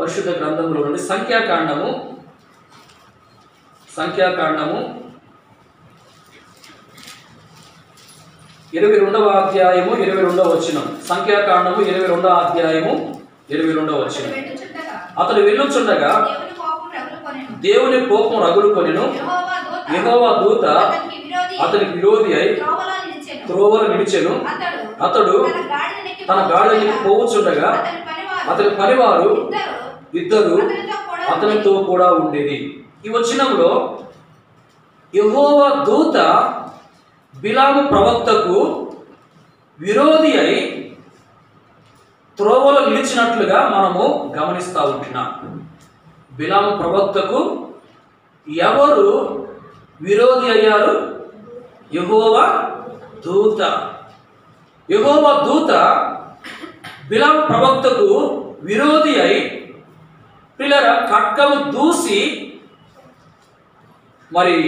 పరిశుద్ధ గ్రంథంలో నుండి సంఖ్యాకాండము సంఖ్యాకాండము ఇరవై రెండవ అధ్యాయము ఇరవై రెండవ వచనం సంఖ్యాకాండము ఇరవై రెండవ అధ్యాయము ఇరవై రెండవ వచనం వెళ్ళుచుండగా అతడు వెళ్ళుచుండగా దేవుని కోపం రగులుకొనెను. దేవుని కోపం రగులుకొనెను యెహోవా దూత యెహోవా దూత అతనికి విరోధి అతనికి విరోధి అయి త్రోవలో నిలిచెను. త్రోవలు నిలిచెను అతడు అతడు తన గాడిదనెక్కి తన గాడిదకి పోవుచుండగా అతని పనివారు అతని పనివారు ఇద్దరు ఇద్దరు అతనితో కూడా అతనితో కూడా ఉండేది ఈ వచనంలో యెహోవా దూత బిలాము ప్రవక్తకు విరోధి అయి త్రోవలో నిలిచినట్లుగా మనము గమనిస్తూ ఉంటున్నాం బిలాము ప్రవక్తకు ఎవరు విరోధి అయ్యారు యెహోవా దూత యెహోవా దూత బిలాము ప్రవక్తకు విరోధి అయి పిల్లల ఖడ్గము దూసి మరి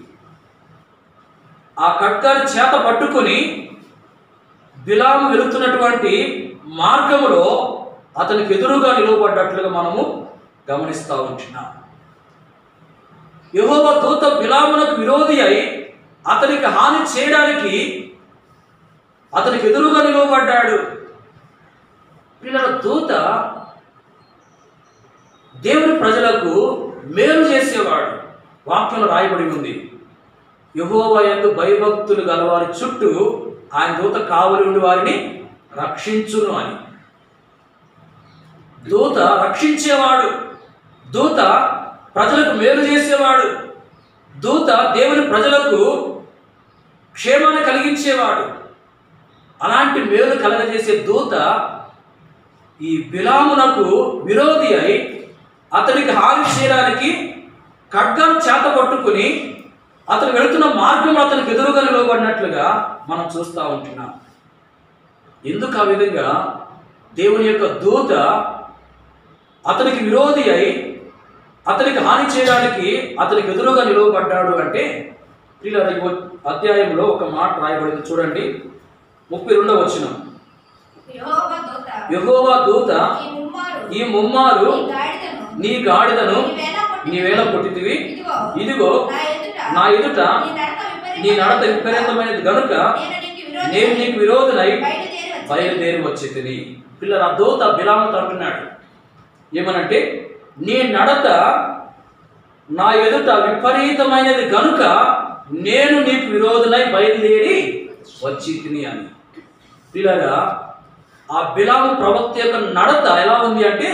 ఆ ఖడ్గాన్ని చేత పట్టుకుని బిలాము వెళుతున్నటువంటి మార్గములో అతనికి ఎదురుగా నిలువబడ్డట్లుగా మనము గమనిస్తూ ఉంటున్నాం యెహోవా దూత బిలామునకు విరోధి అయి అతనికి హాని చేయడానికి అతనికి ఎదురుగా నిలువబడ్డాడు పిల్లల దూత దేవుని ప్రజలకు మేలు చేసేవాడు వాక్యంలో రాయబడి ఉంది యహోవా యందు భయభక్తులు గలవారి చుట్టూ ఆయన దూత కావలి ఉండి వారిని రక్షించును అని దూత రక్షించేవాడు దూత ప్రజలకు మేలు చేసేవాడు దూత దేవుని ప్రజలకు క్షేమాన్ని కలిగించేవాడు అలాంటి మేలు కలగజేసే దూత ఈ బిలామునకు విరోధి అయి అతనికి హాని చేయడానికి ఖడ్గాను చేత పట్టుకుని అతను వెళుతున్న మార్గం అతనికి ఎదురుగా నిలవబడినట్లుగా మనం చూస్తూ ఉంటున్నాం ఎందుకు ఆ విధంగా దేవుని యొక్క దూత అతనికి విరోధి అయి అతనికి హాని చేయడానికి అతనికి ఎదురుగా నిలవబడ్డాడు అంటే ఇలా ఈ అధ్యాయంలో ఒక మాట రాయబడింది చూడండి ముప్పై రెండవ వచ్చిన యెహోవా దూత యహోవా దూత ఈ ముమ్మారు ఈ ముమ్మారు ఈ గాడిదను నీ గాడిదను నీవేళ కొట్టి- నీవేళ కొట్టితివి ఇదిగో ఇదిగో నా ఎదుట నా ఎదుట నీ నడత విపరీతమైనది నీ నడత విపరీతమైనది గనుక నేను నీకు విరోధి నేను నీకు విరోధునై బయలుదేరి వచ్చి బయలుదేరి వచ్చి తిని పిల్లల ఆ దూత బిలాముతో అంటున్నాడు ఏమనంటే నీ నడత నా ఎదుట విపరీతమైనది గనుక నేను నీకు విరోధునై బయలుదేరి వచ్చి తిని అని పిల్లగా ఆ బిలాము ప్రవక్త యొక్క నడత ఎలా ఉంది అంటే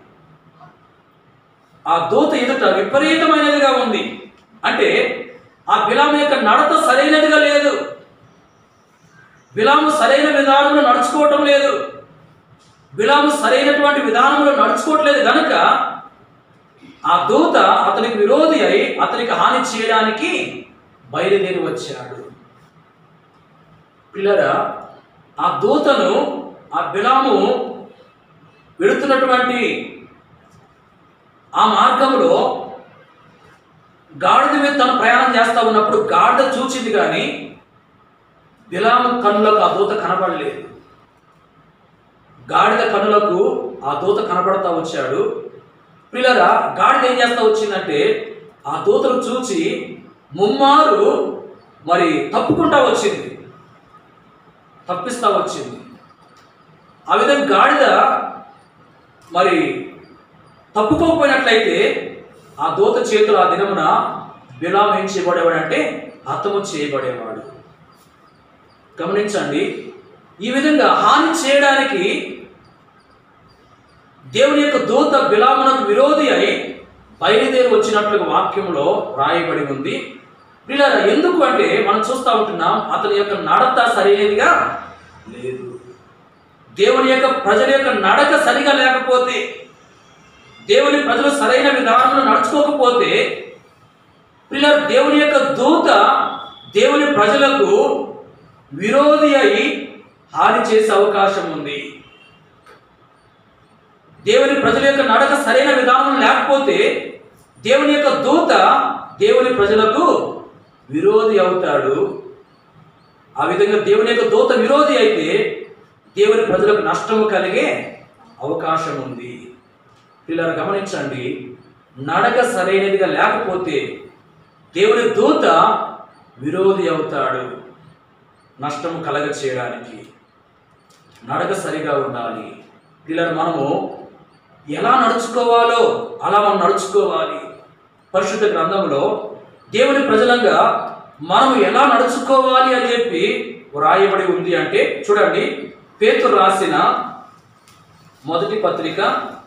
ఆ దూత ఎదుట విపరీతమైనదిగా ఉంది అంటే ఆ బిలాము యొక్క నడత సరైనదిగా లేదు బిలాము సరైన విధానంలో నడుచుకోవటం లేదు బిలాము సరైనటువంటి విధానంలో నడుచుకోవట్లేదు గనుక ఆ దూత అతనికి విరోధి అయి అతనికి హాని చేయడానికి బయలుదేరి వచ్చాడు పిల్లరా ఆ దూతను ఆ బిలాము వెళుతున్నటువంటి ఆ మార్గంలో గాడిద మీద తను ప్రయాణం చేస్తా ఉన్నప్పుడు గాడిద చూచింది కానీ బిలాము కన్నులకు ఆ దూత కనపడలేదు గాడిద కన్నులకు ఆ దూత కనపడతా వచ్చాడు పిల్లరా గాడిద ఏం చేస్తా వచ్చిందంటే ఆ దూతను చూచి ముమ్మారు మరి తప్పుకుంటా వచ్చింది తప్పిస్తా వచ్చింది ఆ విధంగా గాడిద మరి తప్పుకోకపోయినట్లయితే ఆ దూత చేతులు ఆ దినమున బిలాం ఏం చేయబడేవాడంటే హతము చేయబడేవాడు గమనించండి ఈ విధంగా హాని చేయడానికి దేవుని యొక్క దూత బిలామునకు విరోధి అయి బయలుదేరి వచ్చినట్లుగా వాక్యంలో రాయబడి ఉంది పిల్లల ఎందుకు అంటే మనం చూస్తూ ఉంటున్నాం అతని యొక్క నడత సరైనదిగా లేదు దేవుని యొక్క ప్రజల యొక్క నడక సరిగా లేకపోతే దేవుని ప్రజలు సరైన విధానంలో నడుచుకోకపోతే పిల్లలు దేవుని యొక్క దూత దేవుని ప్రజలకు విరోధి అయి హాని చేసే అవకాశం ఉంది దేవుని ప్రజల యొక్క నడక సరైన విధానం లేకపోతే దేవుని యొక్క దూత దేవుని ప్రజలకు విరోధి అవుతాడు ఆ విధంగా దేవుని యొక్క దూత విరోధి అయితే దేవుని ప్రజలకు నష్టము కలిగే అవకాశం ఉంది పిల్లలు గమనించండి నడక సరైనదిగా లేకపోతే దేవుని దూత విరోధి అవుతాడు నష్టము కలగ చేయడానికి నడక సరిగా ఉండాలి పిల్లలు మనము ఎలా నడుచుకోవాలో అలా మనం నడుచుకోవాలి పరిశుద్ధ గ్రంథంలో దేవుని ప్రజలంగా మనం ఎలా నడుచుకోవాలి అని చెప్పి వ్రాయబడి ఉంది అంటే చూడండి పేతురు రాసిన మొదటి పత్రిక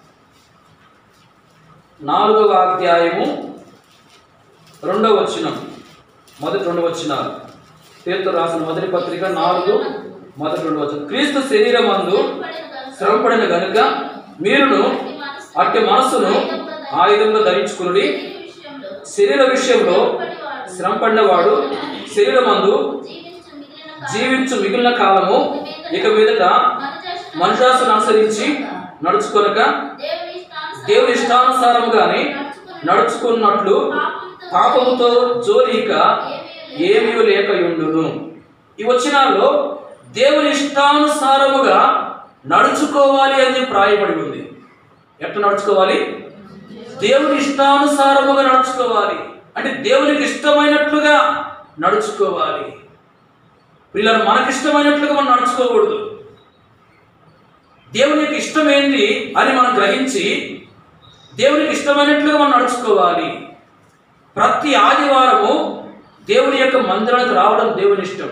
నాలుగవ అధ్యాయము రెండవ వచనం మొదటి రెండు వచనాలు పేతురు రాసిన మొదటి పత్రిక నాలుగు మొదటి రెండు వచనం క్రీస్తు శరీరమందు శ్రమపడిన గనుక మీరును అట్టి మనస్సును ఆయుధంగా ధరించుకుని శరీర విషయంలో శ్రమపడిన వాడు శరీరమందు జీవించు మిగిలిన కాలము ఇక మీదట మనుషాసును అనుసరించి నడుచుకొనక దేవుని ఇష్టానుసారముగానే నడుచుకున్నట్లు పాపముతో జోలిక ఏమీ లేకయుండును ఈ వచనాల్లో దేవుని ఇష్టానుసారముగా నడుచుకోవాలి అని చెప్పి రాయబడి ఉంది ఎట్లా నడుచుకోవాలి దేవుని ఇష్టానుసారముగా నడుచుకోవాలి అంటే దేవునికి ఇష్టమైనట్లుగా నడుచుకోవాలి పిల్లలు మనకి ఇష్టమైనట్లుగా మనం నడుచుకోకూడదు దేవునికి ఇష్టమేంది అని మనం గ్రహించి దేవునికి ఇష్టమైనట్లుగా మనం నడుచుకోవాలి ప్రతి ఆదివారము దేవుని యొక్క మందిరానికి రావడం దేవుని ఇష్టం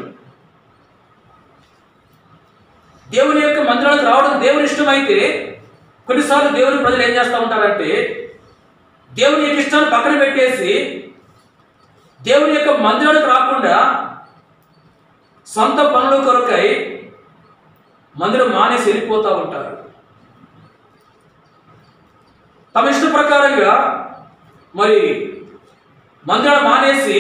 దేవుని యొక్క మందిరానికి రావడం దేవుని ఇష్టం అయితే కొన్నిసార్లు దేవుని ప్రజలు ఏం చేస్తూ ఉంటారంటే దేవుని యొక్క ఇష్టాన్ని పక్కన పెట్టేసి దేవుని యొక్క మందిరానికి రాకుండా సొంత పనుల కొరకై మందిరం మానేసి వెళ్ళిపోతూ ఉంటారు తమ ఇష్ట ప్రకారంగా మరి మందిరాలు మానేసి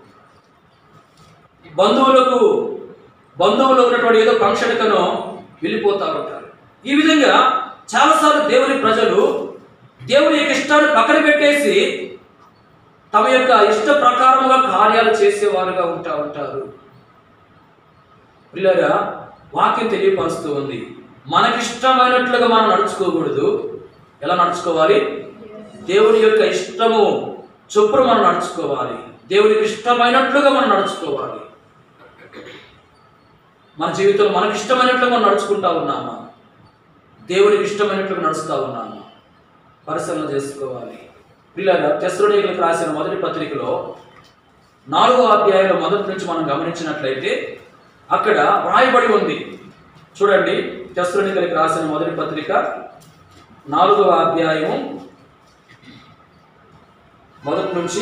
బంధువులకు బంధువులు ఉన్నటువంటి ఏదో ఫంక్షన్కనో వెళ్ళిపోతూ ఉంటారు ఈ విధంగా చాలాసార్లు దేవుని ప్రజలు దేవుని యొక్క ఇష్టాన్ని పక్కన పెట్టేసి తమ యొక్క ఇష్ట ప్రకారముగా కార్యాలు చేసేవారుగా ఉంటా ఉంటారు పిల్లగా వాక్యం తెలియపరుస్తూ ఉంది మనకిష్టమైనట్లుగా మనం నడుచుకోకూడదు ఎలా నడుచుకోవాలి దేవుని యొక్క ఇష్టము చొప్పున మనం నడుచుకోవాలి దేవునికి ఇష్టమైనట్లుగా మనం నడుచుకోవాలి మన జీవితంలో మనకి ఇష్టమైనట్లుగా మనం నడుచుకుంటా ఉన్నామా దేవునికి ఇష్టమైనట్లుగా నడుస్తూ ఉన్నామా పరిశీలన చేసుకోవాలి పిల్లగా తెస్రునీయులకు రాసిన మొదటి పత్రికలో నాలుగో అధ్యాయంలో మొదటి నుంచి మనం గమనించినట్లయితే అక్కడ వ్రాయబడి ఉంది చూడండి తెస్రునికలకి రాసిన మొదటి పత్రిక నాలుగవ అధ్యాయము మొదటి నుంచి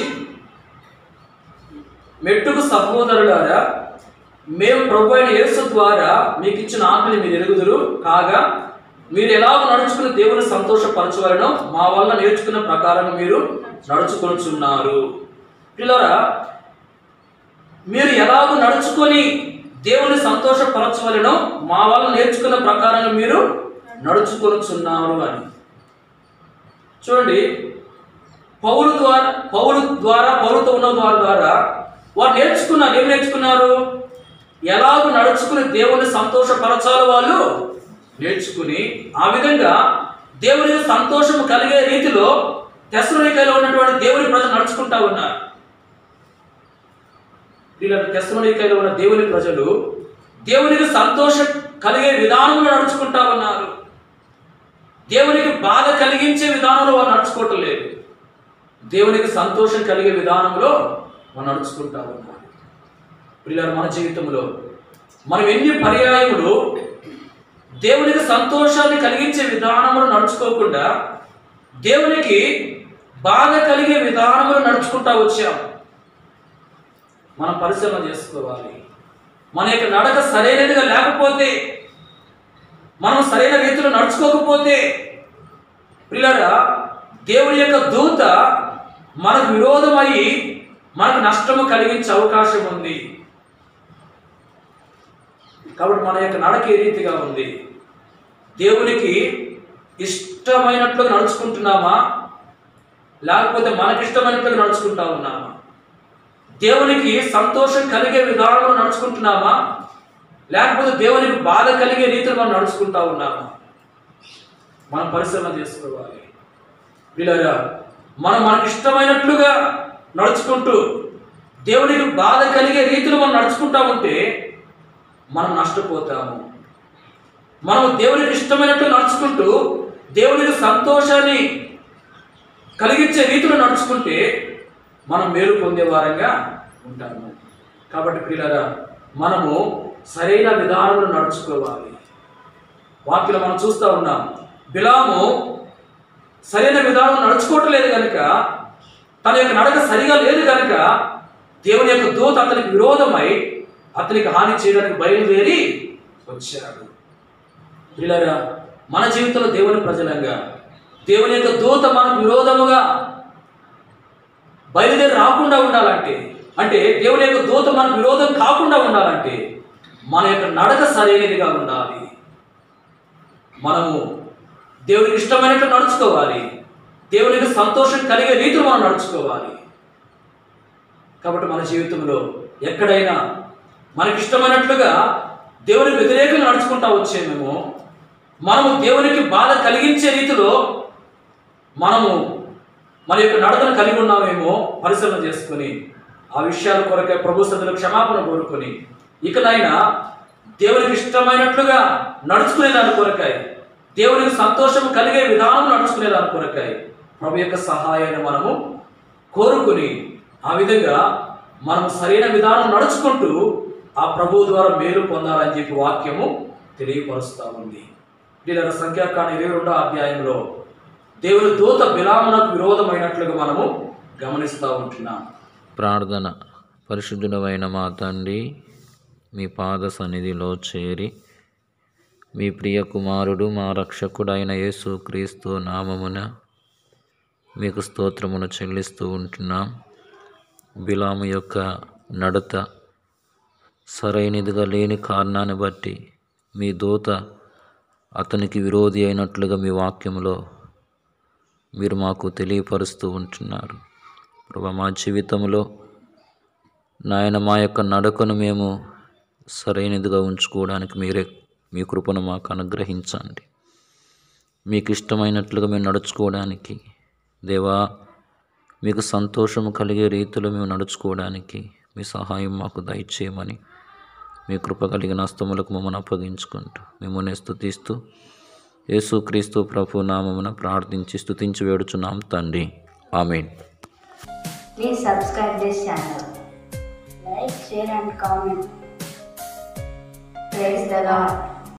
మెట్టుకు సహోదరులారా మేము ప్రభు అయిన యేసు ద్వారా మీకు ఇచ్చిన ఆజ్ఞని మీరు ఎరుగుదురు కాగా మీరు ఎలాగ నడుచుకుని దేవుని సంతోషపరచవలనో మా వల్ల నేర్చుకున్న ప్రకారం మీరు నడుచుకొనుచున్నారు పిల్లరా మీరు ఎలాగ నడుచుకొని దేవుని సంతోషపరచవలనో మా వల్ల నేర్చుకున్న ప్రకారంగా మీరు నడుచుకొనుచున్నారు అని చూడండి పౌరు ద్వారా పౌరు ద్వారా పౌరుతో ఉన్న వారి ద్వారా వారు నేర్చుకున్నారు ఏం నేర్చుకున్నారు ఎలాగ నడుచుకుని దేవుని సంతోషపరచాలి వాళ్ళు నేర్చుకుని ఆ విధంగా దేవుని సంతోషం కలిగే రీతిలో తెసలోనికలో ఉన్నటువంటి దేవుని ప్రజలు నడుచుకుంటా ఉన్నారు వీళ్ళ తెసలోనికలో ఉన్న దేవుని ప్రజలు దేవునికి సంతోషం కలిగే విధానంలో నడుచుకుంటా ఉన్నారు దేవునికి బాధ కలిగించే విధానంలో వారు నడుచుకోవటం లేదు దేవునికి సంతోషం కలిగే విధానంలో మనం నడుచుకుంటా ఉన్నారు పిల్లలు మన జీవితంలో మనం ఎన్ని పర్యాయములు దేవునికి సంతోషాన్ని కలిగించే విధానంలో నడుచుకోకుండా దేవునికి బాధ కలిగే విధానంలో నడుచుకుంటా వచ్చాం మనం పరిశీలన చేసుకోవాలి మన యొక్క నడక సరైనదిగా లేకపోతే మనం సరైన రీతిలో నడుచుకోకపోతే పిల్లరా దేవుని యొక్క దూత మనకు విరోధమై మనకు నష్టము కలిగించే అవకాశం ఉంది కాబట్టి మన యొక్క నడక ఏ రీతిగా ఉంది దేవునికి ఇష్టమైనట్లుగా నడుచుకుంటున్నామా లేకపోతే మనకి ఇష్టమైనట్లుగా నడుచుకుంటా ఉన్నామా దేవునికి సంతోషం కలిగే విధానంలో నడుచుకుంటున్నామా లేకపోతే దేవునికి బాధ కలిగే రీతిలో మనం నడుచుకుంటా ఉన్నామా మనం పరిశీలన చేసుకోవాలి వీళ్ళరా మనం మనకి ఇష్టమైనట్లుగా నడుచుకుంటూ దేవునికి బాధ కలిగే రీతిలో మనం నడుచుకుంటా ఉంటే మనం నష్టపోతాము మనం దేవునికి ఇష్టమైనట్లు నడుచుకుంటూ దేవునికి సంతోషాన్ని కలిగించే రీతిలో నడుచుకుంటే మనం మేలు పొందే వారంగా ఉంటాము కాబట్టి ప్రియులారా మనము సరైన విధానంలో నడుచుకోవాలి వాక్యలో మనం చూస్తూ ఉన్నాం బిలాము సరైన విధానం నడుచుకోవటం లేదు కనుక తన యొక్క నడక సరిగా లేదు కనుక దేవుని యొక్క దూత అతనికి విరోధమై అతనికి హాని చేయడానికి బయలుదేరి వచ్చాడు పిల్లరా మన జీవితంలో దేవుని ప్రజలంగా దేవుని యొక్క దూత మనకు విరోధముగా బయలుదేరి రాకుండా ఉండాలంటే అంటే దేవుని యొక్క దూత మనకు విరోధం కాకుండా ఉండాలంటే మన యొక్క నడక సరైనదిగా ఉండాలి మనము దేవునికి ఇష్టమైనట్లు నడుచుకోవాలి దేవునికి సంతోషం కలిగే రీతిలో మనం నడుచుకోవాలి కాబట్టి మన జీవితంలో ఎక్కడైనా మనకి ఇష్టమైనట్లుగా దేవునికి వ్యతిరేకంగా నడుచుకుంటా వచ్చేమేమో మనము దేవునికి బాధ కలిగించే రీతిలో మనము మన యొక్క నడకను కలిగి ఉన్నామేమో పరిశీలన చేసుకొని ఆ విషయాల కొరకే ప్రభు సదులు క్షమాపణ కోరుకొని ఇకనైనా దేవునికి ఇష్టమైనట్లుగా నడుచుకునే దాని కొరకాయ దేవునికి సంతోషం కలిగే విధానం నడుచుకునే దాని కొరకాయ ప్రభు యొక్క సహాయాన్ని మనము కోరుకుని ఆ విధంగా మనం సరైన విధానం నడుచుకుంటూ ఆ ప్రభువు ద్వారా మేలు పొందాలని చెప్పి వాక్యము తెలియపరుస్తూ ఉంది వీళ్ళ సంఖ్యాకాండ ఇరవై రెండో అధ్యాయంలో దేవుని దూత బిలామునకు విరోధమైనట్లుగా మనము గమనిస్తూ ఉంటున్నాం ప్రార్థన పరిశుద్ధుడమైన మా తండ్రి మీ పాద సన్నిధిలో చేరి మీ ప్రియ కుమారుడు మా రక్షకుడైన యేసు క్రీస్తు నామమున మీకు స్తోత్రమును చెల్లిస్తూ ఉంటున్నాం బిలాము యొక్క నడత సరైనదిగా లేని కారణాన్ని బట్టి మీ దూత అతనికి విరోధి అయినట్లుగా మీ వాక్యంలో మీరు మాకు తెలియపరుస్తూ ఉంటున్నారు ప్రభా మా జీవితంలో నాయన మా యొక్క నడకను మేము సరైనదిగా ఉంచుకోవడానికి మీరే మీ కృపను మాకు అనుగ్రహించండి మీకు ఇష్టమైనట్లుగా మేము నడుచుకోవడానికి దేవా మీకు సంతోషము కలిగే రీతిలో మేము నడుచుకోవడానికి మీ సహాయం మాకు దయచేయమని మీ కృప కలిగిన హస్తములకు మమ్మల్ని అప్పగించుకుంటూ మిమ్మల్ని స్తుతిస్తూ యేసుక్రీస్తు ప్రభు నామమున ప్రార్థించి స్తుతించి వేడుచున్నాం తండ్రి amen Please subscribe this channel. Like, share and comment. Praise the Lord.